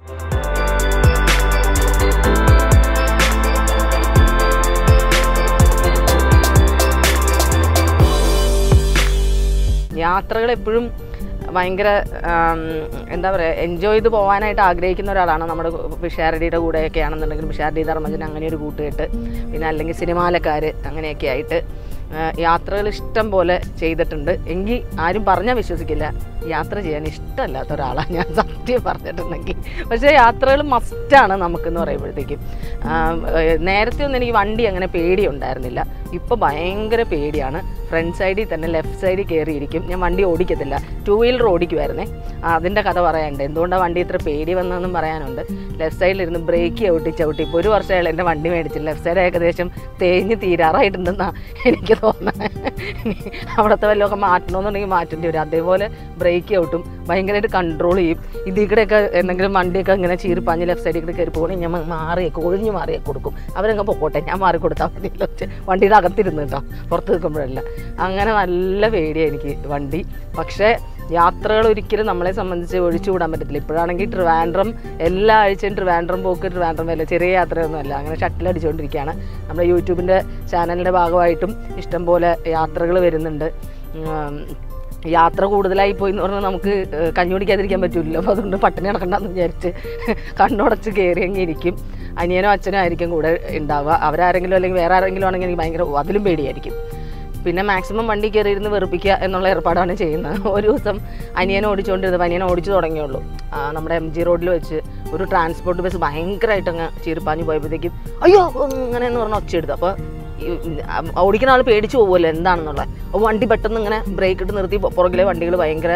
യാത്രകൾ എപ്പോഴും ഭയങ്കര ആം, എന്താ പറയുക എൻജോയ് ചെയ്ത് പോകാനായിട്ട് ആഗ്രഹിക്കുന്ന ഒരാളാണ് നമ്മുടെ പിഷാരടിയുടെ കൂടെയൊക്കെ ആണെന്നുണ്ടെങ്കിലും പിഷാരടി ധർമ്മജൻ അങ്ങനെ ഒരു കൂട്ടുകെട്ട് പിന്നെ അല്ലെങ്കിൽ സിനിമാലക്കാർ അങ്ങനെയൊക്കെ ആയിട്ട് യാത്രകൾ ഇഷ്ടം പോലെ ചെയ്തിട്ടുണ്ട് എങ്കിൽ ആരും പറഞ്ഞാൽ വിശ്വസിക്കില്ല യാത്ര ചെയ്യാൻ ഇഷ്ടമല്ലാത്ത ഒരാളാണ് ഞാൻ സത്യം പറഞ്ഞിട്ടുണ്ടെങ്കിൽ പക്ഷേ യാത്രകൾ മസ്റ്റാണ് നമുക്കെന്ന് പറയുമ്പോഴത്തേക്കും ആം, ഏഹ് നേരത്തെ ഒന്നും എനിക്ക് വണ്ടി അങ്ങനെ പേടിയുണ്ടായിരുന്നില്ല ഇപ്പോൾ ഭയങ്കര പേടിയാണ് ഫ്രണ്ട് സൈഡിൽ തന്നെ ലെഫ്റ്റ് സൈഡിൽ കയറിയിരിക്കും ഞാൻ വണ്ടി ഓടിക്കത്തില്ല ടൂ വീലർ ഓടിക്കുമായിരുന്നേ ആ, അതിൻ്റെ കഥ പറയാനുണ്ട് എന്തുകൊണ്ടാണ് വണ്ടി ഇത്ര പേടി വന്നതെന്നും പറയാനുണ്ട് ലെഫ്റ്റ് സൈഡിലിരുന്ന് ബ്രേക്ക് ചവിട്ടി ചവിട്ടി ഇപ്പോൾ ഒരു വർഷമായാലും എൻ്റെ വണ്ടി മേടിച്ചില്ല ലെഫ്റ്റ് സൈഡ് ഏകദേശം തേഞ്ഞ് തീരാറായിട്ടുണ്ടെന്നാണ് എനിക്ക് തോന്നുന്നത് അവിടുത്തെ വല്ലതൊക്കെ മാറ്റണമെന്നുണ്ടെങ്കിൽ മാറ്റേണ്ടി വരും അതേപോലെ ബ്രേക്ക് ചവിട്ടും ഭയങ്കരമായിട്ട് കൺട്രോൾ ചെയ്യും ഇതിൽ കൂടെയൊക്കെ എന്തെങ്കിലും വണ്ടിയൊക്കെ ഇങ്ങനെ ചീറിപ്പാഞ്ഞ് ലെഫ്റ്റ് സൈഡിൽ കൂടെ കയറി പോകണമെങ്കിൽ ഞാൻ മാറിയൊക്കെ ഒഴിഞ്ഞ് മാറിയൊക്കെ കൊടുക്കും അവരങ്ങ് പൊക്കോട്ടെ ഞാൻ മാറി കൊടുത്താൽ മതിയല്ലോ വണ്ടിയുടെ അകത്തിരുന്ന് കേട്ടോ പുറത്ത് നിൽക്കുമ്പോഴല്ല അങ്ങനെ നല്ല പേടിയാണ് എനിക്ക് വണ്ടി പക്ഷേ യാത്രകൾ ഒരിക്കലും നമ്മളെ സംബന്ധിച്ച് ഒഴിച്ചുകൂടാൻ പറ്റത്തില്ല ഇപ്പോഴാണെങ്കിൽ ട്രിവാൻഡ്രം എല്ലാ ആഴ്ചയും ട്രിവാൻഡ്രം പോക്ക് ട്രിവാൻഡ്രം വല്ല ചെറിയ യാത്രയൊന്നുമല്ല അങ്ങനെ ഷട്ടിൽ അടിച്ചുകൊണ്ടിരിക്കുകയാണ് നമ്മുടെ യൂട്യൂബിൻ്റെ ചാനലിൻ്റെ ഭാഗമായിട്ടും ഇഷ്ടംപോലെ യാത്രകൾ വരുന്നുണ്ട് ഉം, യാത്ര കൂടുതലായി പോയി എന്ന് പറഞ്ഞാൽ നമുക്ക് ഏഹ്, കഞ്ഞി കുടിക്കാതിരിക്കാൻ പറ്റില്ലല്ലോ അപ്പോൾ അതുകൊണ്ട് പട്ടിണി നടക്കണ്ടെന്ന് വിചാരിച്ച് കണ്ണുടച്ച് കയറി അങ്ങ് ഇരിക്കും അനിയനോ അച്ഛനോ ആയിരിക്കും കൂടെ ഉണ്ടാവുക അവരാരെങ്കിലും അല്ലെങ്കിൽ വേറെ ആരെങ്കിലും ആണെങ്കിൽ എനിക്ക് ഭയങ്കര അതിലും പേടിയായിരിക്കും പിന്നെ മാക്സിമം വണ്ടി കയറി ഇരുന്ന് വെറുപ്പിക്കുക എന്നുള്ള ഏർപ്പാടാണ് ചെയ്യുന്നത് ഒരു ദിവസം അനിയനെ ഓടിച്ചുകൊണ്ടിരുന്നപ്പോൾ അനിയനെ ഓടിച്ചു തുടങ്ങിയുള്ളൂ ആ, നമ്മുടെ എം ജി റോഡിൽ വെച്ച് ഒരു ട്രാൻസ്പോർട്ട് ബസ് ഭയങ്കരമായിട്ട് അങ്ങ് ചീർപ്പാഞ്ഞു പോയപ്പോഴത്തേക്കും അയ്യോ അങ്ങനെ എന്ന് പറഞ്ഞ ഒച്ചയെടുത്തു അപ്പോൾ ഓടിക്കുന്ന ആൾ പേടിച്ചു പോകുമല്ലോ എന്താണെന്നുള്ളത് അപ്പോൾ വണ്ടി പെട്ടെന്ന് ഇങ്ങനെ ബ്രേക്ക് ഇട്ട് നിർത്തി പൊ- പുറകിലെ വണ്ടികൾ ഭയങ്കര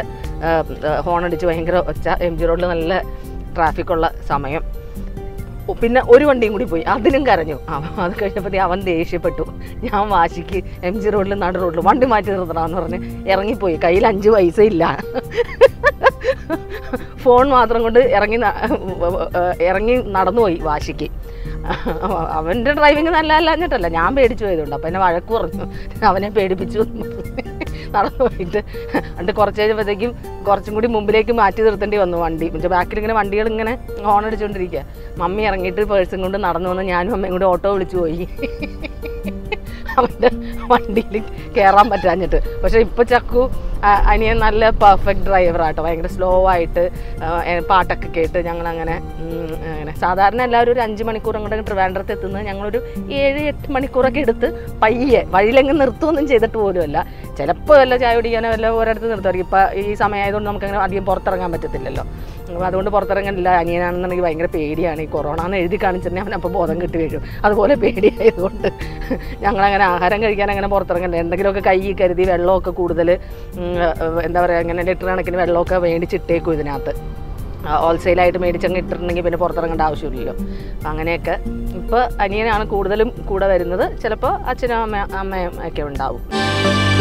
ഹോൺ അടിച്ച് ഭയങ്കര ഒച്ച എം ജി റോഡിൽ നല്ല ട്രാഫിക്കുള്ള സമയം ഒ- പിന്നെ ഒരു വണ്ടിയും കൂടി പോയി അതിനും കരഞ്ഞു അവൻ അത് കഴിഞ്ഞപ്പോൾ അവൻ ദേഷ്യപ്പെട്ടു ഞാൻ വാശിക്ക് എം ജി റോഡിൽ നടു റോഡിൽ വണ്ടി മാറ്റി നിർത്തണമെന്ന് പറഞ്ഞ് ഇറങ്ങിപ്പോയി കയ്യിൽ അഞ്ച് പൈസ ഇല്ല ഫോൺ മാത്രം കൊണ്ട് ഇറങ്ങി ന- ഇറങ്ങി നടന്നുപോയി വാശിക്ക് അവൻ്റെ ഡ്രൈവിങ് നല്ല അല്ലാഞ്ഞിട്ടല്ല ഞാൻ പേടിച്ചു പോയതുകൊണ്ട് അപ്പം എന്നെ വഴക്ക് പറഞ്ഞു അവനെ പേടിപ്പിച്ചു നടന്നു പോയിട്ട് എന്നിട്ട് കുറച്ച് കഴിഞ്ഞപ്പോഴത്തേക്കും കുറച്ചും കൂടി മുമ്പിലേക്ക് മാറ്റി നിർത്തേണ്ടി വന്നു വണ്ടി പക്ഷേ ബാക്കിൽ ഇങ്ങനെ വണ്ടികൾ ഇങ്ങനെ ഹോൺ അടിച്ചുകൊണ്ടിരിക്കുക മമ്മി ഇറങ്ങിയിട്ട് പേഴ്സും കൊണ്ട് നടന്നു വന്ന് ഞാനും അമ്മയും കൂടി ഓട്ടോ വിളിച്ചു പോയി അവൻ്റെ വണ്ടിയിൽ കയറാൻ പറ്റാഞ്ഞിട്ട് പക്ഷെ ഇപ്പൊ ചക്കു ആ, അനിയൻ നല്ല പെർഫെക്റ്റ് ഡ്രൈവറാട്ടോ ഭയങ്കര സ്ലോ ആയിട്ട് ആ, ഏ, പാട്ടൊക്കെ കേട്ട് ഞങ്ങൾ അങ്ങനെ അങ്ങനെ സാധാരണ എല്ലാവരും ഒരു അഞ്ച് മണിക്കൂർ അങ്ങോട്ട് ട്രിവാൻഡ്രത്ത് എത്തുന്നത് ഞങ്ങളൊരു ഏഴ് എട്ട് മണിക്കൂറൊക്കെ എടുത്ത് പയ്യെ വഴിയിലെങ്ങും നിർത്തുമൊന്നും ചെയ്തിട്ട് പോലുമല്ല ചിലപ്പോൾ വല്ല ചായ കുടിക്കാനോ വല്ല ഒരിടത്ത് നിർത്തുമായിരിക്കും ഇപ്പം ഈ സമയമായതുകൊണ്ട് നമുക്ക് അങ്ങനെ അധികം പുറത്തിറങ്ങാൻ പറ്റത്തില്ലല്ലോ അപ്പോൾ അതുകൊണ്ട് പുറത്തിറങ്ങാനില്ല അനിയനാണെന്നുണ്ടെങ്കിൽ ഭയങ്കര പേടിയാണ് ഈ കൊറോണ എന്ന് എഴുതി കാണിച്ചിട്ടുണ്ടെങ്കിൽ അവൻ അപ്പോൾ ബോധം കിട്ടി വീഴും അതുപോലെ പേടിയായതുകൊണ്ട് ഞങ്ങളങ്ങനെ ആഹാരം കഴിക്കാൻ അങ്ങനെ പുറത്തിറങ്ങണ്ട എന്തെങ്കിലുമൊക്കെ കൈ കരുതി വെള്ളമൊക്കെ കൂടുതൽ എന്താ പറയുക ഇങ്ങനെ ലിറ്റർ കണക്കിന് വെള്ളമൊക്കെ മേടിച്ചിട്ടേക്കും ഇതിനകത്ത് ഹോൾസെയിലായിട്ട് മേടിച്ചങ്ങ് ഇട്ടിട്ടുണ്ടെങ്കിൽ പിന്നെ പുറത്തിറങ്ങേണ്ട ആവശ്യമില്ലല്ലോ അപ്പം അങ്ങനെയൊക്കെ ഇപ്പോൾ അനിയനാണ് കൂടുതലും കൂടെ വരുന്നത് ചിലപ്പോൾ അച്ഛനും അമ്മ അമ്മയും ഒക്കെ ഉണ്ടാവും